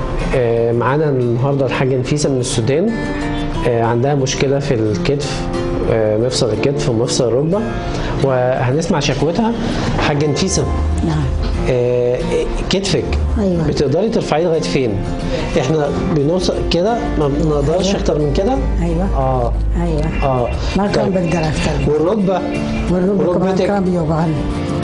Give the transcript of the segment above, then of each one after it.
آه، معانا النهارده الحاجه نفيسه من السودان آه، عندها مشكله في الكتف آه، مفصل الكتف ومفصل الركبه وهنسمع شكوتها حاجه نفيسه نعم آه، كتفك أيوة. بتقدري ترفعيه لغايه فين؟ احنا بنوصل كده ما بنقدرش أيوة. اكتر من كده ايوه اه ايوه اه ما كان طيب. بقدر افتح والركبه والركبه كمان وركبتك؟ كان بيوجعني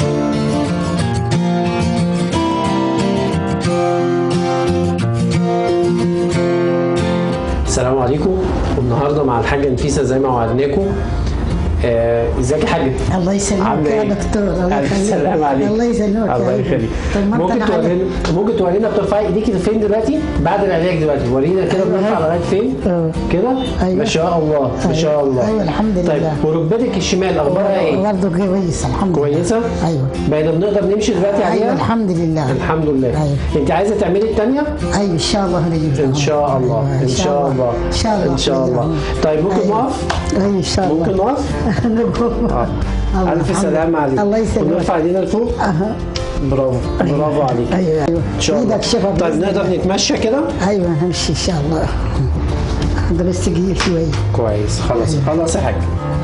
السلام عليكم والنهارده مع الحاجه نفيسه زي ما وعدناكم آه، ازيك يا حاجه؟ الله يسلمك عاملة يا إيه؟ دكتور الله ألف يخليك سلام عليك الله يسلمك يا الله قلبي. يخليك طب ما ممكن انت تورينا ممكن تورينا بترفعي ايديكي لفين دلوقتي بعد العلاج دلوقتي ورينا كده أيوة. بنرفع لغايه فين آه. كده أيوة. ما شاء الله ما شاء أيوة. الله أيوة، الحمد طيب لله. وركبتك الشمال اخبارها ايه برضه كويس الحمد لله كويسه ايوه بقينا بنقدر نمشي دلوقتي عليها ايوه الحمد لله الحمد لله أيوة. انت عايزه تعملي الثانيه ايوه ان شاء الله نجيب ان شاء الله أيوة، ان شاء الله ان شاء الله ان شاء الله طيب ممكن أيوة. نقف ايوه ان شاء الله ممكن نقف نقوم اه الله الف الحمد سلامه عليك الله يسلمك ونرفع ايدينا لفوق اها برافو برافو عليك ايوه ايوه ان شاء الله ايدك شفا طيب بإذن نقدر الله. نتمشى كده ايوه همشي ان شاء الله هذا بس ثقيل شوي كويس خلاص خلاص يا حاج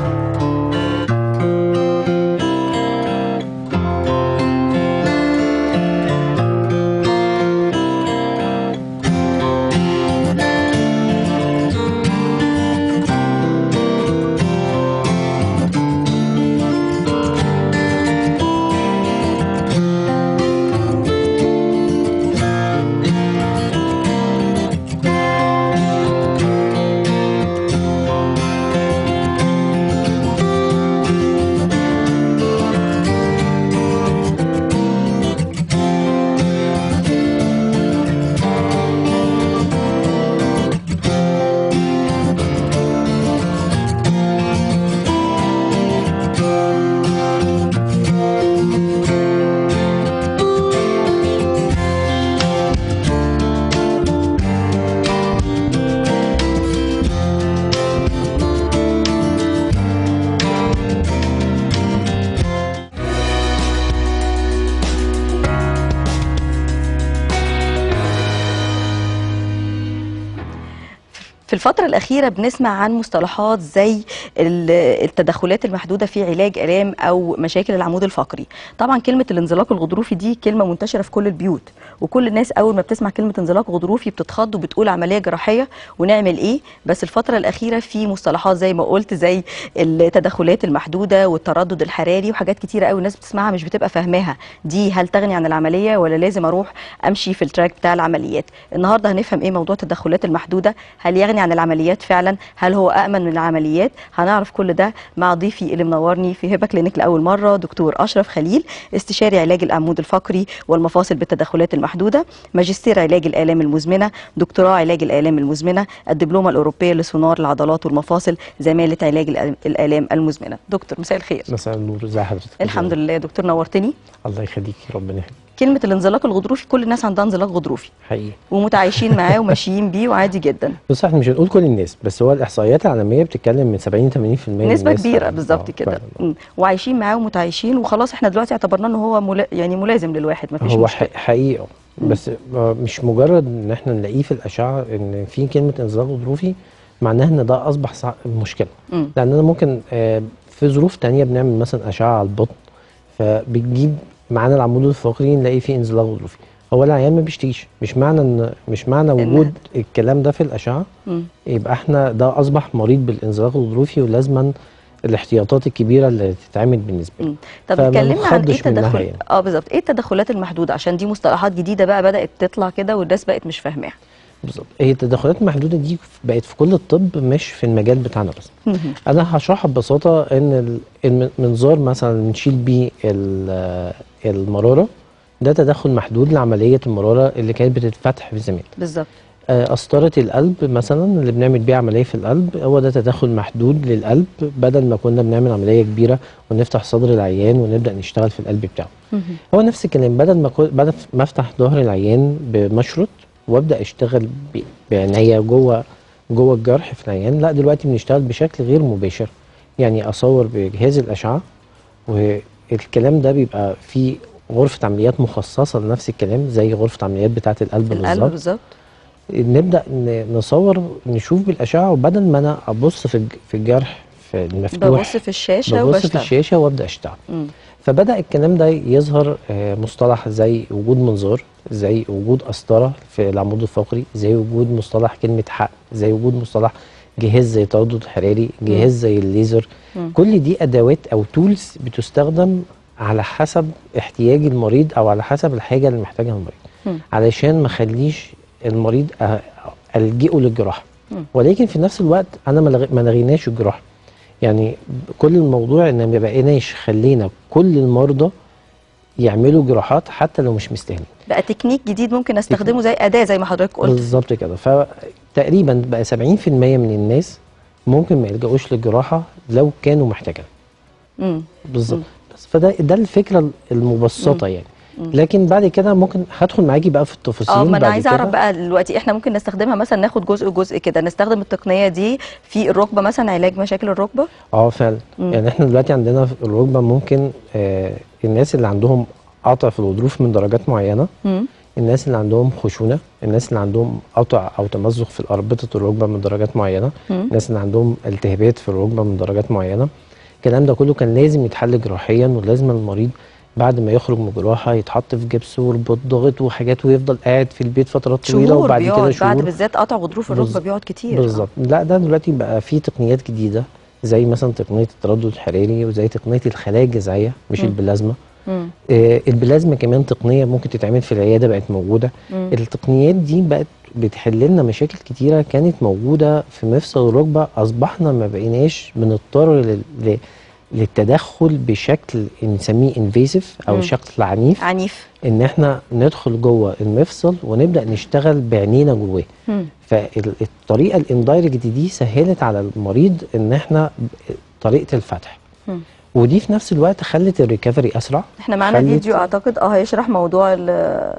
في الفترة الأخيرة بنسمع عن مصطلحات زي ال- التدخلات المحدودة في علاج آلام أو مشاكل العمود الفقري طبعا كلمة الانزلاق الغضروفي دي كلمة منتشرة في كل البيوت وكل الناس أول ما بتسمع كلمة انزلاق غضروفي بتتخض وبتقول عملية جراحية ونعمل إيه بس الفترة الأخيرة في مصطلحات زي ما قلت زي التدخلات المحدودة والتردد الحراري وحاجات كتيرة قوي الناس بتسمعها مش بتبقى فاهماها دي هل تغني عن العملية ولا لازم أروح أمشي في التراك بتاع العمليات النهاردة هنفهم إيه موضوع التدخلات المحدودة هل يغني عن العمليات فعلا هل هو أأمن من العمليات هنعرف كل ده مع ضيفي اللي منورني في هبة كلينيك لأول مرة دكتور أشرف خليل استشاري علاج العمود الفقري والمفاصل بالتدخلات المحدودة ماجستير علاج الآلام المزمنة دكتوراه علاج الآلام المزمنة الدبلومة الأوروبية لسونار العضلات والمفاصل زمالة علاج الآ- الآلام المزمنة دكتور مساء الخير مساء النور ازي حضرتك الحمد لله يا دكتور نورتني الله يخليكي ربنا يخليك كلمة الانزلاق الغضروفي كل الناس عندها انزلاق غضروفي حقيقي ومتعايشين معاه وماشيين بيه وعادي جدا بص احنا مش هنقول كل الناس بس هو الاحصائيات العالميه بتتكلم من 70 80% من نسبة الناس كبيرة فعلاً. بالظبط آه، كده فعلاً. مم. وعايشين معاه ومتعايشين وخلاص احنا دلوقتي اعتبرناه ان هو ملا... يعني ملازم للواحد ما فيش هو مشكلة ح- حقيقي بس آه، مش مجرد ان احنا نلاقيه في الاشعه ان في كلمه انزلاق غضروفي معناها ان ده اصبح صع- مشكله مم. لان انا ممكن آه، في ظروف تانية بنعمل مثلا اشعه على البطن فبتجيب معانا العمود الفقري نلاقي فيه انزلاق غضروفي هو العيان ما بيشتكيش مش معنى ان مش معنى وجود الكلام ده في الاشعه مم. يبقى احنا ده اصبح مريض بالانزلاق الغضروفي ولازما الاحتياطات الكبيره اللي تتعمل بالنسبه له مم. طب فما اتكلمنا عن ايه نخضش منها التدخل يعني. اه بالظبط ايه التدخلات المحدودة عشان دي مصطلحات جديدة بقى بدأت تطلع كده والناس بقت مش فاهماها بالظبط هي التدخلات المحدوده دي بقت في كل الطب مش في المجال بتاعنا بس مهم. انا هشرحها ببساطه ان ال- المنظار مثلا بنشيل بيه ال- المراره ده تدخل محدود لعمليه المراره اللي كانت بتتفتح في زمان بالظبط آه، قسطره القلب مثلا اللي بنعمل بيها عمليه في القلب هو ده تدخل محدود للقلب بدل ما كنا بنعمل عمليه كبيره ونفتح صدر العيان ونبدا نشتغل في القلب بتاعه مهم. هو نفس الكلام بدل ما كو- بدل ما افتح ظهر العيان بمشرط وابدا اشتغل ب- بعنايه جوه جوه الجرح في العيان لا دلوقتي بنشتغل بشكل غير مباشر يعني اصور بجهاز الاشعه والكلام ده بيبقى في غرفه عمليات مخصصه لنفس الكلام زي غرفه عمليات بتاعه القلب القلب بالظبط بالظبط نبدا ن- نصور نشوف بالاشعه وبدل ما انا ابص في الج- في الجرح في المفتوح ببص في الشاشه ببص في وبشتغل الشاشه وابدا اشتغل مم. فبدا الكلام ده يظهر آه، مصطلح زي وجود منظار زي وجود قسطره في العمود الفقري زي وجود مصطلح كلمه حق زي وجود مصطلح جهاز زي تردد الحراري جهاز زي الليزر مم. كل دي ادوات او تولز بتستخدم على حسب احتياج المريض او على حسب الحاجه اللي محتاجها المريض مم. علشان ما اخليش المريض أ- الجئه للجراحه مم. ولكن في نفس الوقت انا ما لغ- ما لغيناش الجراحه يعني كل الموضوع ان ما بقيناش خلينا كل المرضى يعملوا جراحات حتى لو مش مستاهلين بقى تكنيك جديد ممكن استخدمه زي اداه زي ما حضرتك قلت بالظبط كده فتقريبا بقى 70% من الناس ممكن ما يلجأوش للجراحه لو كانوا محتاجين مم. بالظبط بس فده ده الفكره المبسطه يعني لكن بعد كده ممكن هدخل معاكي بقى في التفاصيل اه ما انا بعد عايزه اعرف كده. بقى دلوقتي احنا ممكن نستخدمها مثلا ناخد جزء جزء كده نستخدم التقنيه دي في الركبه مثلا علاج مشاكل الركبه اه فعلا مم. يعني احنا دلوقتي عندنا في الركبه ممكن آه الناس اللي عندهم قطع في الغضروف من درجات معينه مم. الناس اللي عندهم خشونه الناس اللي عندهم قطع او تمزق في اربطه الركبه من درجات معينه مم. الناس اللي عندهم التهابات في الركبه من درجات معينه الكلام ده كله كان لازم يتحل جراحيا ولازم المريض بعد ما يخرج من الجراحه يتحط في جبس ورباط ضغط وحاجات ويفضل قاعد في البيت فترات طويله شهور وبعد كده بيقعد شهور بعد بالذات قطع غضروف الركبه بالظبط. بيقعد كتير بالظبط لا ده دلوقتي بقى في تقنيات جديده زي مثلا تقنيه التردد الحراري وزي تقنيه الخلايا الجذعيه مش مم. البلازما مم. آه البلازما كمان تقنيه ممكن تتعمل في العياده بقت موجوده مم. التقنيات دي بقت بتحل لنا مشاكل كتيره كانت موجوده في مفصل الركبه اصبحنا ما بقيناش بنضطر لل... ل- للتدخل بشكل نسميه انفيسيف او مم. شكل عنيف عنيف ان احنا ندخل جوه المفصل ونبدا نشتغل بعينينا جواه مم. فالطريقه الاندايركت دي سهلت على المريض ان احنا ب- طريقه الفتح مم. ودي في نفس الوقت خلت الريكفري اسرع احنا معانا خلت- فيديو اعتقد اه هيشرح موضوع ال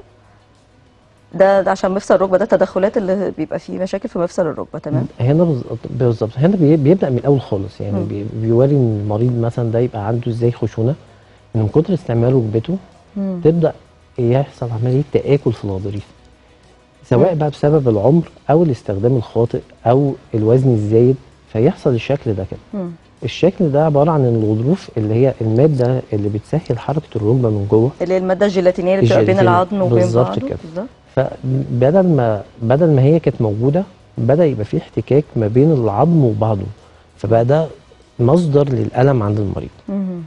ده, ده عشان مفصل الركبه ده التدخلات اللي بيبقى فيه مشاكل في مفصل الركبه تمام هنا بالظبط- بالظبط هنا بي- بيبدا من الاول خالص يعني مم. بي- بيوري إن المريض مثلا ده يبقى عنده ازاي خشونه ان من كتر استعمال ركبته مم. تبدا يحصل عمليه تاكل في الغضاريف سواء مم. بقى بسبب العمر او الاستخدام الخاطئ او الوزن الزايد فيحصل الشكل ده كده مم. الشكل ده عباره عن الغضروف اللي هي الماده اللي بتسهل حركه الركبه من جوه اللي هي الماده الجيلاتينيه اللي بتبقى بين الجيلاتين. العظم وبين بالظبط بعضه كده. بالظبط فبدل ما بدل ما هي كانت موجوده بدا يبقى في احتكاك ما بين العظم وبعضه فبقى ده مصدر للالم عند المريض مم.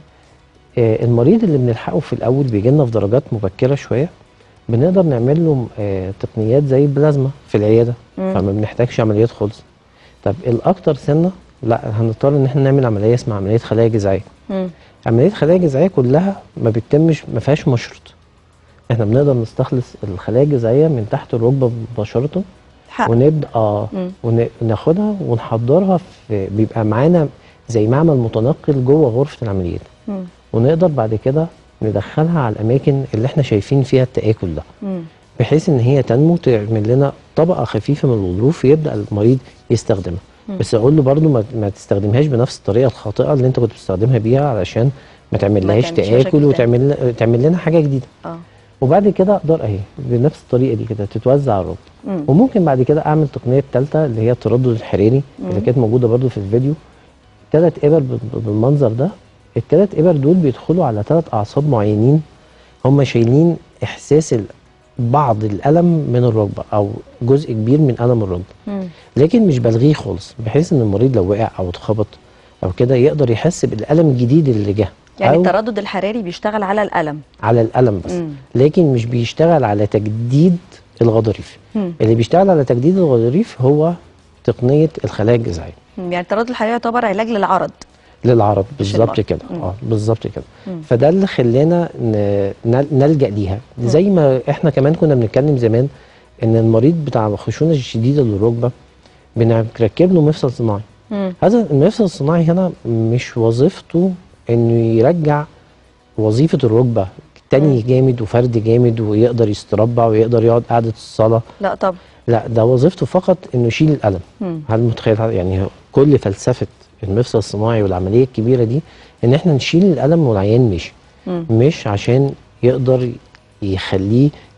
آه المريض اللي بنلحقه في الاول بيجي لنا في درجات مبكره شويه بنقدر نعمل له آه تقنيات زي البلازما في العياده مم. فما بنحتاجش عمليات خالص طب الاكتر سنه لا هنضطر ان احنا نعمل عمليه اسمها عمليه خلايا جذعيه مم. عمليه خلايا جذعيه كلها ما بتتمش ما فيهاش مشرط احنا بنقدر نستخلص الخلايا الجذعيه من تحت الركبه مباشره حق ونبدا اه مم. ون- وناخدها ونحضرها في بيبقى معانا زي معمل متنقل جوه غرفه العمليات مم. ونقدر بعد كده ندخلها على الاماكن اللي احنا شايفين فيها التاكل ده مم. بحيث ان هي تنمو تعمل لنا طبقه خفيفه من الغضروف يبدا المريض يستخدمها مم. بس اقول له برده ما, ما تستخدمهاش بنفس الطريقه الخاطئه اللي انت كنت بتستخدمها بيها علشان ما تعملهاش تعملش مشاكل تاكل تاني. وتعمل تعمل لنا حاجه جديده اه وبعد كده اقدر اهي بنفس الطريقه دي كده تتوزع على الركبه مم. وممكن بعد كده اعمل تقنيه الثالثه اللي هي التردد الحراري اللي مم. كانت موجوده برده في الفيديو ثلاث ابر بال- بالمنظر ده الثلاث ابر دول بيدخلوا على ثلاث اعصاب معينين هم شايلين احساس ال- بعض الالم من الركبه او جزء كبير من الم الركبه مم. لكن مش بلغيه خالص بحيث ان المريض لو وقع او اتخبط او كده يقدر يحس بالالم الجديد اللي جه يعني أو التردد الحراري بيشتغل على الالم على الالم بس مم. لكن مش بيشتغل على تجديد الغضاريف مم. اللي بيشتغل على تجديد الغضاريف هو تقنيه الخلايا الجذعيه مم. يعني التردد الحراري يعتبر علاج للعرض للعرض بالظبط المرض. كده مم. اه بالظبط كده مم. فده اللي خلانا ن- نل- نلجا ليها زي ما احنا كمان كنا بنتكلم زمان ان المريض بتاع الخشونه الشديده للركبه بنركب له مفصل صناعي مم. هذا المفصل الصناعي هنا مش وظيفته انه يرجع وظيفه الركبه تاني جامد وفرد جامد ويقدر يستربع ويقدر يقعد قعده الصلاه لا طب لا ده وظيفته فقط انه يشيل الالم مم. هل متخيل هذا؟ يعني كل فلسفه المفصل الصناعي والعمليه الكبيره دي ان احنا نشيل الالم والعيان مشي مم. مش عشان يقدر يخليه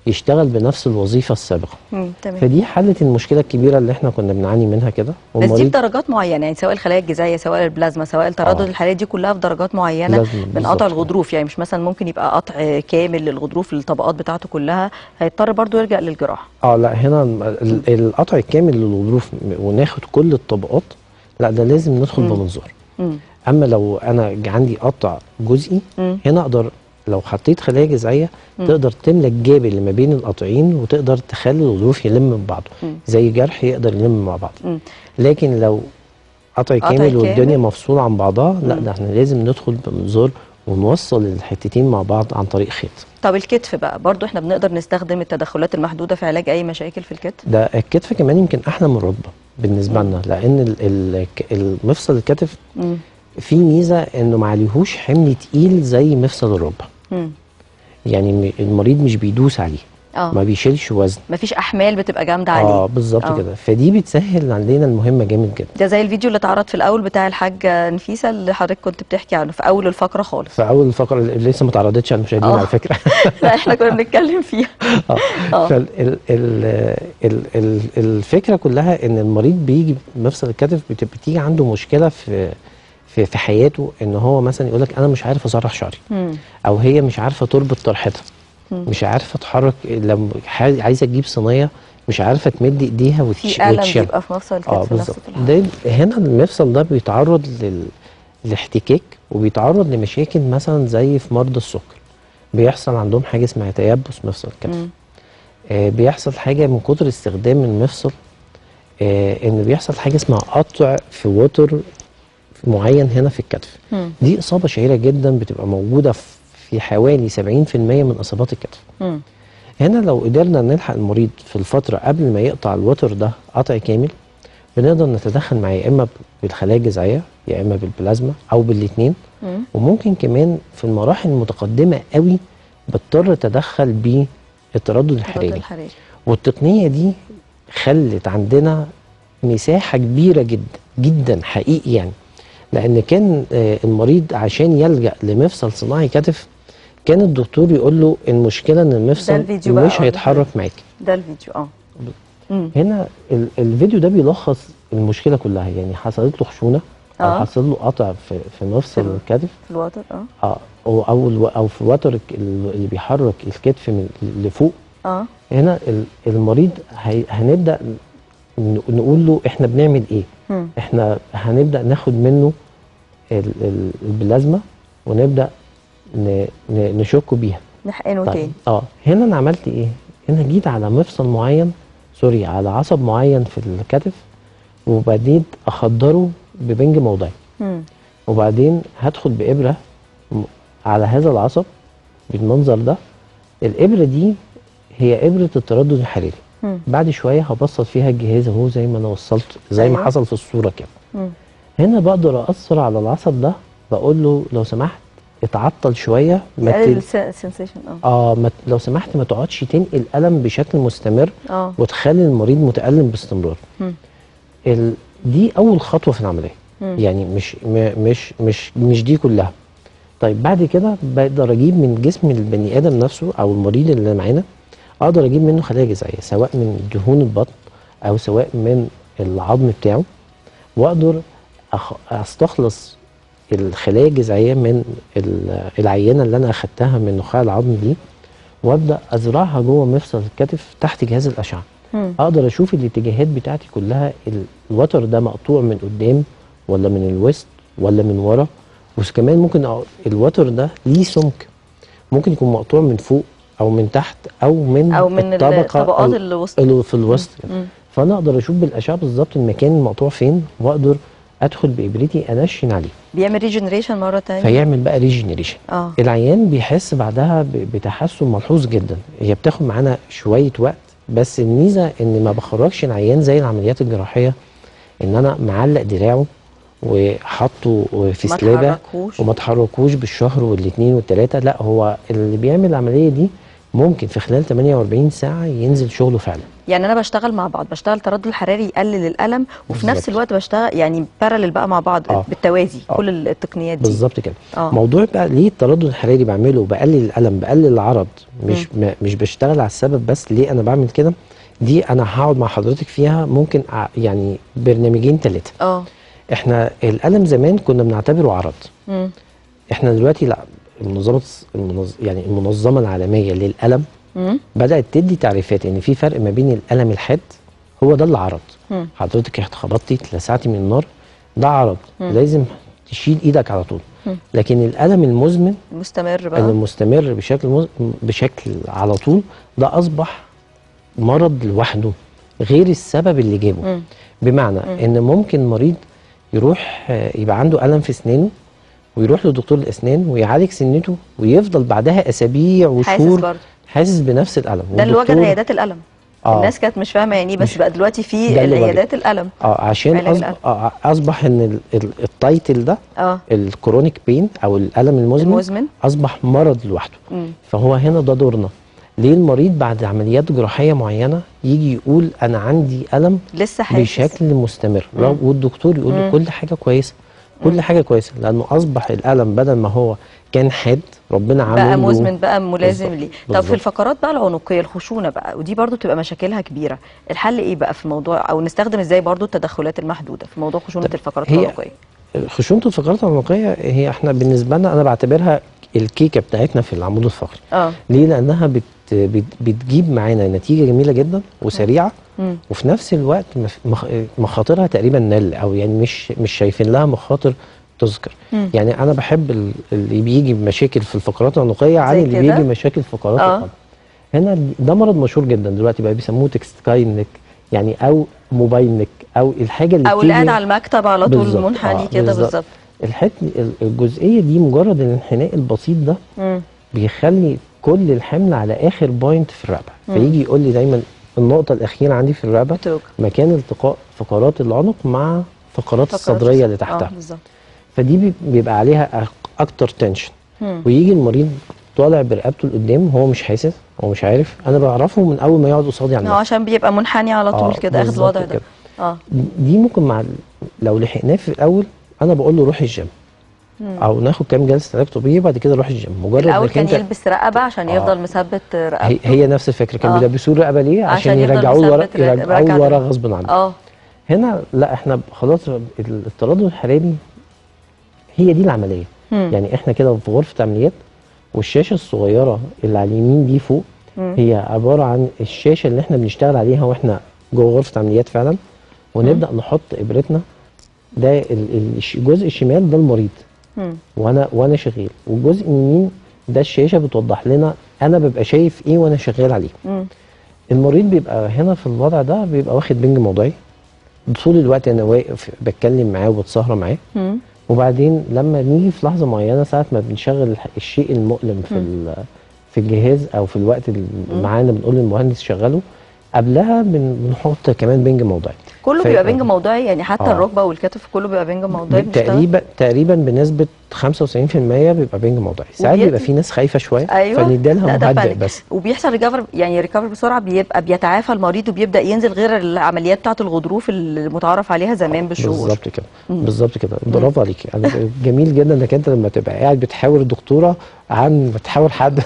يشتغل بنفس الوظيفه السابقه مم. تمام فدي حلت المشكله الكبيره اللي احنا كنا بنعاني منها كده بس دي والمريض بدرجات معينه يعني سواء الخلايا الجذعيه سواء البلازما سواء التردد آه. الحراري دي كلها في درجات معينه لازم من بالظبط قطع كده. الغضروف يعني مش مثلا ممكن يبقى قطع كامل للغضروف للطبقات بتاعته كلها هيضطر برضو يلجا للجراحه اه لا هنا ال- القطع الكامل للغضروف م- وناخد كل الطبقات لا ده لازم ندخل مم. بمنظار مم. اما لو انا ج- عندي قطع جزئي مم. هنا اقدر لو حطيت خلايا جذعيه مم. تقدر تملى الجاب اللي ما بين القطعين وتقدر تخلي الغضروف يلم من بعضه مم. زي جرح يقدر يلم مع بعض مم. لكن لو قطع قطع كامل والدنيا كامل. مفصوله عن بعضها لا مم. ده احنا لازم ندخل بمنظار ونوصل الحتتين مع بعض عن طريق خيط طب الكتف بقى برضو احنا بنقدر نستخدم التدخلات المحدوده في علاج اي مشاكل في الكتف ده الكتف كمان يمكن احلى من الركبه بالنسبه لنا لان ال- ال- المفصل الكتف مم. فيه ميزه انه ما عليهوش حمل تقيل زي مفصل الركبه مم. يعني م- المريض مش بيدوس عليه اه ما بيشيلش وزن مفيش احمال بتبقى جامده عليه اه بالظبط آه. كده فدي بتسهل علينا المهمه جامد جدا ده زي الفيديو اللي اتعرض في الاول بتاع الحاجه نفيسه اللي حضرتك كنت بتحكي عنه في اول الفقره خالص في اول الفقره اللي لسه ما اتعرضتش على المشاهدين آه. على فكره لا احنا كنا بنتكلم فيها اه آه. فال ال ال ال ال الفكره كلها ان المريض بيجي مفصل الكتف بت- بتيجي عنده مشكله في في في حياته ان هو مثلا يقول لك انا مش عارف اسرح شعري مم. او هي مش عارفه تربط طرحتها مم. مش عارفه تحرك لما ح- عايزه تجيب صينيه مش عارفه تمد ايديها وتش... في الم وتشيل بيبقى في مفصل الكتف اه نفس بالظبط الحاجة. ده هنا المفصل ده بيتعرض لل... لاحتكاك وبيتعرض لمشاكل مثلا زي في مرضى السكر بيحصل عندهم حاجه اسمها تيبس مفصل الكتف مم. آه بيحصل حاجه من كتر استخدام المفصل آه ان بيحصل حاجه اسمها قطع في وتر معين هنا في الكتف مم. دي اصابه شهيره جدا بتبقى موجوده في- في حوالي 70% من اصابات الكتف مم. هنا لو قدرنا نلحق المريض في الفترة قبل ما يقطع الوتر ده قطع كامل بنقدر نتدخل معاه يا إما بالخلايا الجذعية يا إما بالبلازما أو بالاتنين مم. وممكن كمان في المراحل المتقدمة قوي بضطر أتدخل بالتردد التردد الحراري الحراري والتقنية دي خلت عندنا مساحة كبيرة جدا جدا حقيقي يعني لأن كان آه، المريض عشان يلجأ لمفصل صناعي كتف كان الدكتور يقول له المشكلة إن المفصل الفيديو بقى مش آه، هيتحرك معاك ده الفيديو اه مم. هنا ال- الفيديو ده بيلخص المشكلة كلها يعني حصلت له خشونة أو آه. حصل له قطع في, في مفصل في ال- الكتف في الوتر اه اه او او, الو- أو في وتر الك- اللي بيحرك الكتف من لفوق اه هنا ال- المريض هي هنبدا ن- نقول له احنا بنعمل ايه مم. احنا هنبدا ناخد منه ال- ال- البلازما ونبدا ن- ن- نشكه بيها نحقنه تاني اه هنا انا عملت ايه هنا جيت على مفصل معين سوري على عصب معين في الكتف وبعدين اخدره ببنج موضعي مم. وبعدين هدخل بإبرة م- على هذا العصب بالمنظر ده الإبرة دي هي إبرة التردد الحراري مم. بعد شوية هبسط فيها الجهاز اهو زي ما أنا وصلت زي ما أيوة. حصل في الصورة كده مم. هنا بقدر أثر على العصب ده بقول له لو سمحت اتعطل شوية ما يقلل ت... السنسيشن اه اه ما... ت- لو سمحت ما تقعدش تنقل ألم بشكل مستمر اه وتخلي المريض متألم باستمرار مم. ال... دي اول خطوه في العمليه مم. يعني مش م... مش مش مش دي كلها طيب بعد كده بقدر اجيب من جسم البني ادم نفسه او المريض اللي معانا اقدر اجيب منه خلايا جذعيه سواء من دهون البطن او سواء من العظم بتاعه واقدر أخ... استخلص الخلايا الجذعيه من ال- العينه اللي انا اخدتها من نخاع العظم دي وابدا ازرعها جوه مفصل الكتف تحت جهاز الاشعه مم. اقدر اشوف الاتجاهات بتاعتي كلها ال- الوتر ده مقطوع من قدام ولا من الوسط ولا من ورا وكمان ممكن أ- الوتر ده ليه سمك ممكن يكون مقطوع من فوق او من تحت او من او من الطبقه الطبقات ال- اللي وسط اللي في الوسط كده. مم. فانا اقدر اشوف بالاشعه بالظبط المكان المقطوع فين واقدر ادخل بابرتي انشن عليه بيعمل ريجنريشن مره تانية فيعمل بقى ريجنريشن اه العيان بيحس بعدها ب- بتحسن ملحوظ جدا هي بتاخد معانا شويه وقت بس الميزه ان ما بخرجش العيان زي العمليات الجراحيه ان انا معلق دراعه وحاطه في ما سلابه تحركوش وما تحركوش بالشهر والاثنين والثلاثه لا هو اللي بيعمل العمليه دي ممكن في خلال 48 ساعه ينزل شغله فعلا يعني انا بشتغل مع بعض بشتغل تردد حراري يقلل الالم وفي نفس بالظبط. الوقت بشتغل يعني بارلل بقى مع بعض آه. بالتوازي آه. كل التقنيات دي بالظبط كده آه. موضوع بقى ليه التردد الحراري بعمله بقلل الالم بقلل العرض مش م. مش بشتغل على السبب بس ليه انا بعمل كده دي انا هقعد مع حضرتك فيها ممكن أع- يعني برنامجين ثلاثه اه احنا الالم زمان كنا بنعتبره عرض مم. احنا دلوقتي لا المنظمه المنظ... يعني المنظمه العالميه للالم مم. بدات تدي تعريفات ان في فرق ما بين الالم الحاد هو ده اللي عرض مم. حضرتك اتخبطتي اتلسعتي من النار ده عرض لازم تشيل ايدك على طول لكن الالم المزمن مستمر بقى المستمر بشكل مز... بشكل على طول ده اصبح مرض لوحده غير السبب اللي جابه مم. بمعنى ان ممكن مريض يروح آه، يبقى عنده الم في اسنانه ويروح لدكتور الاسنان ويعالج سنته ويفضل بعدها اسابيع حاسس وشهور برضه حاسس بنفس الالم ده اللي وجد والدكتور- عيادات الالم آه. الناس كانت مش فاهمه يعني إيه، بس مش- بقى دلوقتي في ده اللي وجد. العيادات الالم اه عشان علاج أصبح, الألم. آه اصبح ان ال- ال- التايتل ده اه الكرونيك بين او الالم المزمن, المزمن. اصبح مرض لوحده مم. فهو هنا ده دورنا ليه المريض بعد عمليات جراحيه معينه يجي يقول انا عندي الم لسه حاسس بشكل مستمر رغم- والدكتور يقول له كل حاجه كويسه كل حاجه كويسه لانه اصبح الالم بدل ما هو كان حاد ربنا عامل بقى له- مزمن بقى ملازم بالظبط، ليه طب بالظبط. في الفقرات بقى العنقيه الخشونه بقى ودي برضو تبقى مشاكلها كبيره الحل ايه بقى في الموضوع او نستخدم ازاي برضو التدخلات المحدوده في موضوع خشونه الفقرات هي العنقيه خشونه الفقرات العنقيه هي احنا بالنسبه لنا انا بعتبرها الكيكه بتاعتنا في العمود الفقري اه ليه لانها بت بت بتجيب معانا نتيجه جميله جدا وسريعه مم. وفي نفس الوقت مف- مخ- مخاطرها تقريبا نل او يعني مش مش شايفين لها مخاطر تذكر مم. يعني انا بحب ال- اللي بيجي بمشاكل في الفقرات العنقيه عن زي اللي كده؟ بيجي مشاكل في فقرات آه. القلب هنا ده مرض مشهور جدا دلوقتي بقى بيسموه تكستاين نك يعني او موبايل نك او الحاجه اللي او اللي قاعد بتيجي- على المكتب على طول بالظبط، منحني آه، كده بالظبط الحت ال- الجزئيه دي مجرد الانحناء البسيط ده مم. بيخلي كل الحمل على اخر بوينت في الرقبه فيجي يقول لي دايما النقطه الاخيره عندي في الرقبه بتوجع. مكان التقاء فقرات العنق مع فقرات فقرات الصدريه اللي الص- تحتها اه بالظبط فدي بي- بيبقى عليها أك- اكتر تنشن مم. ويجي المريض طالع برقبته لقدام هو مش حاسس هو مش عارف انا بعرفه من اول ما يقعد قصادي على اه المكتب عشان بيبقى منحني على طول آه، كده اخد بالظبط الوضع ده كده. اه دي ممكن مع ال- لو لحقناه في الاول انا بقول له روح الجيم او ناخد كام جلسه علاج طبيعي بعد كده روح الجيم مجرد الاول إنك كان انت- يلبس رقبه عشان آه. يفضل مثبت هي, رقبته هي نفس الفكره كان آه. بيلبسوه الرقبه ليه عشان, عشان يفضل يرجعوه ورا مثبت رقبة- يرجعوه ركعته. ورا غصب عنه اه هنا لا احنا خلاص التردد الحراري هي دي العمليه مم. يعني احنا كده في غرفه عمليات والشاشه الصغيره اللي على اليمين دي فوق مم. هي عباره عن الشاشه اللي احنا بنشتغل عليها واحنا جوه غرفه عمليات فعلا ونبدا نحط ابرتنا ده ال- ال- الش- الجزء الشمال ده المريض مم. وانا وانا شغال والجزء اليمين ده الشاشه بتوضح لنا انا ببقى شايف ايه وانا شغال عليه مم. المريض بيبقى هنا في الوضع ده بيبقى واخد بنج موضعي طول الوقت انا واقف بتكلم معاه وبتسهر معاه مم. وبعدين لما نيجي في لحظه معينه ساعه ما بنشغل الح- الشيء المؤلم في ال- في الجهاز او في الوقت اللي معانا بنقول للمهندس شغله قبلها بن- بنحط كمان بنج موضعي كله ف- بيبقى بنج موضعي يعني حتى آه. الركبه والكتف كله بيبقى بنج موضعي بنشتغل؟ تقريبا تقريبا بنسبه 95% بيبقى بنج موضعي ساعات وبيدي- بيبقى في ناس خايفه شويه ايوه فندي لا لها ده مهدئ فعلا. بس وبيحصل ريكفر يعني ريكفر بسرعه بيبقى بيتعافى المريض وبيبدا ينزل غير العمليات بتاعه الغضروف المتعارف عليها زمان بالشهور بالظبط كده بالظبط كده برافو عليك يعني جميل جدا انك انت لما تبقى قاعد بتحاور الدكتوره عن بتحاور حد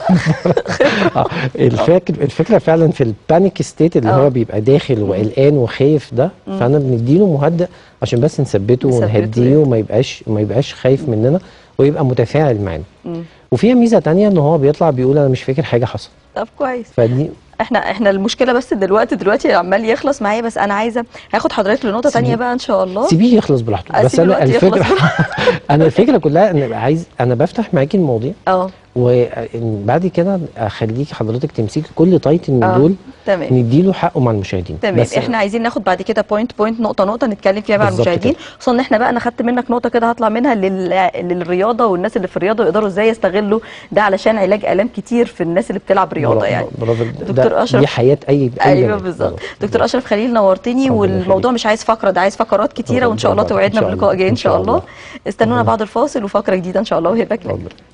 آه، الفكر الفكره فعلا في البانيك ستيت اللي آه. هو بيبقى داخل وقلقان وخايف ده فانا بنديله مهدئ عشان بس نثبته نثبته ونهديه يعني. وما يبقاش ما يبقاش خايف مننا ويبقى متفاعل معانا مم. وفيها ميزه تانية ان هو بيطلع بيقول انا مش فاكر حاجه حصلت طب كويس فدي احنا احنا المشكله بس دلوقتي دلوقتي عمال يخلص معايا بس انا عايزه هاخد حضرتك لنقطه تانية بقى ان شاء الله سيبيه يخلص براحته بس أسيبه انا دلوقتي يخلص الفكره انا الفكره كلها ان عايز انا بفتح معاكي المواضيع اه وبعد كده اخليك حضرتك تمسكي كل تايتل من آه، دول تمام نديله حقه مع المشاهدين تمام بس احنا عايزين ناخد بعد كده بوينت بوينت نقطه نقطه نتكلم فيها مع بالظبط المشاهدين كده. خصوصا ان احنا بقى انا خدت منك نقطه كده هطلع منها لل... للرياضه والناس اللي في الرياضه يقدروا ازاي يستغلوا ده علشان علاج الام كتير في الناس اللي بتلعب رياضه برافو- يعني برافو دكتور ده أشرف. دي حياه اي أي ايوه بني آدم. بالظبط برافو. دكتور اشرف خليل نورتني ربنا والموضوع يخليك. مش عايز فقره ده عايز فقرات كتيره ربنا وان شاء الله يبارك. توعدنا إن شاء بلقاء الله. جاي ان إن شاء شاء الله الله. استنونا ربنا- بعد الفاصل وفقره جديده ان شاء الله وهبك لك اتفضل